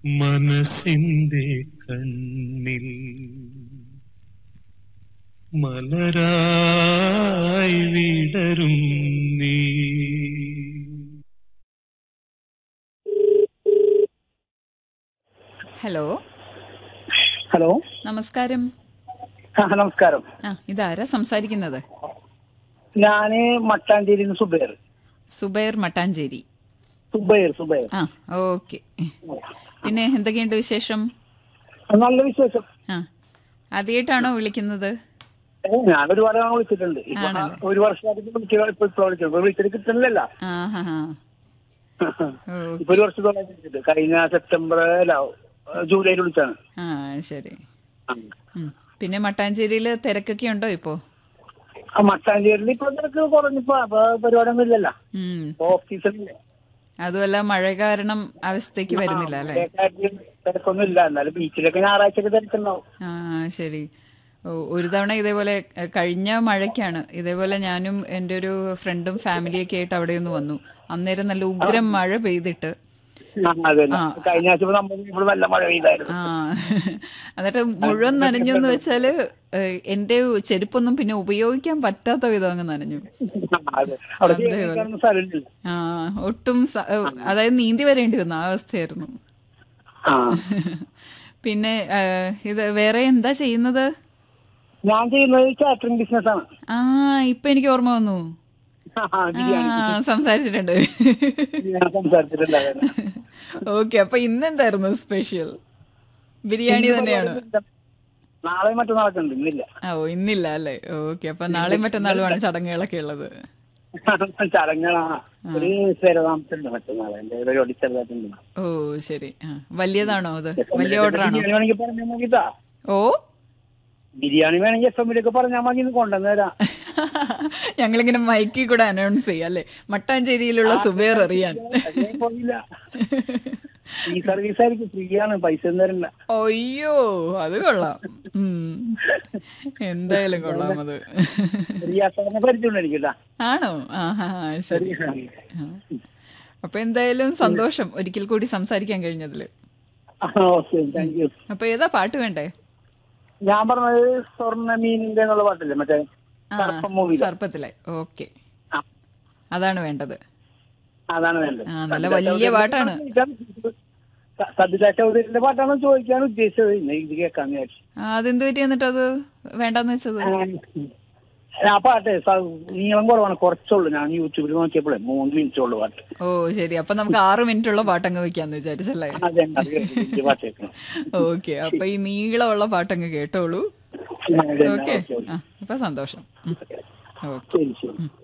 മനസ്സിന്റെ കണ്ണിൽ മലരായി വിടരും നീ ഹലോ ഹലോ നമസ്കാരം ആ നമസ്കാരം ആ ഇതാരാ സംസാരിക്കുന്നത് ഞാന് മട്ടാഞ്ചേരിയിൽ നിന്ന് സുബൈർ സുബൈർ മട്ടാഞ്ചേരി സുബൈർ സുബൈർ ആ ഓക്കെ പിന്നെ എന്തൊക്കെയുണ്ട് വിശേഷം നല്ല വിശേഷം ആ ആദ്യമായിട്ടാണോ വിളിക്കുന്നത് ഏ, ഞാൻ ഒരുപാട് തവണ വിളിച്ചിട്ടുണ്ട് ഇപ്പൊ ആണല്ലേ? ഒരു വർഷമായിട്ട് വിളിക്കുക ഇപ്പൊ ഇപ്പൊ വിളിച്ചത് ഇപ്പൊ വിളിച്ചിട്ട് കിട്ടുന്നില്ല ആ ഹാ ഹാ ഓ ഇപ്പൊ ഒരു വർഷത്തോളം വിളിച്ചിട്ട് കഴിഞ്ഞ സെപ്റ്റംബർ അല്ല ജൂലൈയിൽ വിളിച്ചാണ് ആ ശരി ആ. ഉം. പിന്നെ മട്ടാഞ്ചേരിയിൽ തിരക്കൊക്കെ ഉണ്ടോ ഇപ്പോ ആ മട്ടാഞ്ചേരിയിൽ ഇപ്പൊ നിനക്ക് കുറഞ്ഞിപ്പോ അപ്പൊ പരിപാടിയൊന്നും ഇല്ലല്ലോ ഉം. ഓഫീസിലല്ലേ അതുമല്ല മഴ കാരണം അവസ്ഥയ്ക്ക് വരുന്നില്ല അല്ലേ തിരക്കൊന്നും ഇല്ല എന്നാലും ബീച്ചിലൊക്കെ ഞായറാഴ്ചയൊക്കെ തിരക്കുണ്ടാവും ആ ശരി ഓ, ഒരു തവണ ഇതേപോലെ എ, കഴിഞ്ഞ മഴയ്ക്കാണ് ഇതേപോലെ ഞാനും എൻ്റെ ഒരു ഫ്രണ്ടും ഫാമിലിയൊക്കെ ആയിട്ട് അവിടെ ഒന്ന് വന്നു അന്നേരം നല്ല ഉഗ്രം മഴ പെയ്തിട്ട് ആ, അതെ ആ. കഴിഞ്ഞ ആഴ്ച ഇപ്പൊ നമ്മൾ ഇവിടെ നല്ല മഴ പെയ്തായിരുന്നു ആ എന്നിട്ട് മുഴുവൻ നനഞ്ഞു എന്ന് വെച്ചാല് ഏ, എൻ്റെ ചെരുപ്പൊന്നും പിന്നെ ഉപയോഗിക്കാൻ പറ്റാത്ത വിധം അങ്ങ് നനഞ്ഞു അതെ അവിടെ അതേപോലെ. ജീവിക്കാനൊന്നും സ്ഥലമില്ല ആ ഒട്ടും സ- ഏ, അതായത് നീന്തി വരേണ്ടി വന്നു ആ അവസ്ഥയായിരുന്നു ആ പിന്നെ ഏ, ഇത് വേറെ എന്താ ചെയ്യുന്നത് ഞാൻ ചെയ്യുന്നത് കാറ്ററിംഗ് ബിസിനസ് ആണ് ആ ഇപ്പൊ എനിക്ക് ഓർമ്മ വന്നു ആ, ആ ബിരിയാണി സംസാരിച്ചിട്ടുണ്ട് ഞാൻ സംസാരിച്ചിട്ടുണ്ടായിരുന്നു ഓക്കെ അപ്പൊ ഇന്നെന്തായിരുന്നു സ്പെഷ്യൽ ബിരിയാണി തന്നെയാണ് നാളെ മറ്റന്നാളൊക്കെ ഉണ്ട് ഇന്നില്ല ആ, ഓ ഇന്നില്ല അല്ലേ ഓക്കെ അപ്പൊ നാളെയും മറ്റന്നാളുമാണ് ചടങ്ങുകളൊക്കെ ഉള്ളത് ചടങ്ങുകളാണ് ഒരു സ്ഥിരതാമസുണ്ട് മറ്റന്നാളെ എന്റെ പരിപാടി ചെറുതായിട്ടുണ്ട് ഓ ശരി ആ വലിയതാണോ അത് വലിയ ഓർഡർ ആണോ ബിരിയാണി വേണമെങ്കിൽ പറഞ്ഞാൽ മതി ഇതാ ഓ ബിരിയാണി വേണമെങ്കിൽ എഫ് എമ്മിലൊക്കെ പറഞ്ഞാൽ മതി ഇന്ന് കൊണ്ടുവന്ന് തരാം ഞങ്ങളിങ്ങനെ മൈക്കിൽ കൂടെ അനൗൺസ് ചെയ്യാം അല്ലേ മട്ടാഞ്ചേരിയിലുള്ള സുബേർ അറിയാൻ അതേ പോയില്ല ഈ സർവീസ് ആയിരിക്കും ഫ്രീ ആണ് പൈസ ഒന്നും തരില്ല അയ്യോ അത് കൊള്ളാം ഉം. എന്തായാലും കൊള്ളാം അത് റിയാസാറിനെ പരിചയമുണ്ട് എനിക്കില്ല ആണോ ആ ഹാ ശരി ആ. അപ്പൊ എന്തായാലും സന്തോഷം ഒരിക്കൽ കൂടി സംസാരിക്കാൻ കഴിഞ്ഞതില് ഓക്കെ താങ്ക് യു അപ്പൊ ഏതാ പാട്ട് വേണ്ടേ ഞാൻ പറഞ്ഞത് സ്വർണ്ണ മീനിന്റെ എന്നുള്ള പാട്ടില്ലേ മറ്റേ ആ സർപ്പം മൂവി സർപ്പത്തിലെ ഓക്കെ അതാണ് വേണ്ടത് അതാണ് വേണ്ടത് ആ, നല്ല വലിയ പാട്ടാണ്. സദ്യ ചൗധരിന്റെ പാട്ടാണ് ചോദിക്കാൻ ഉദ്ദേശിച്ചത് ഇന്ന് ഇത് കേൾക്കാന്ന് വിചാരിച്ചു ആ, അതെന്ത് പറ്റി എന്നിട്ട് അത് വേണ്ടെന്ന് വെച്ചത് ആ പാട്ട് സ- നീളം കുറവാണ് കുറച്ചുള്ളൂ ഞാൻ യൂട്യൂബിൽ നോക്കിയപ്പോഴേ മൂന്ന് മിനിറ്റ് ഉള്ളു പാട്ട് ഓ ശരി അപ്പൊ നമുക്ക് ആറ് മിനിറ്റ് ഉള്ള പാട്ടങ്ങ് വെക്കാന്ന് വിചാരിച്ചല്ലേ അതെ അത് കേട്ടു. വലിയ പാട്ട് കേൾക്കണം ഓക്കെ അപ്പൊ ഈ നീളമുള്ള പാട്ടങ്ങ് കേട്ടോളൂ അതെ, ഓക്കെ ഓക്കെ, ഓക്കെ. ആ അപ്പൊ സന്തോഷം ഉം. ഓക്കെ ശരി ശരി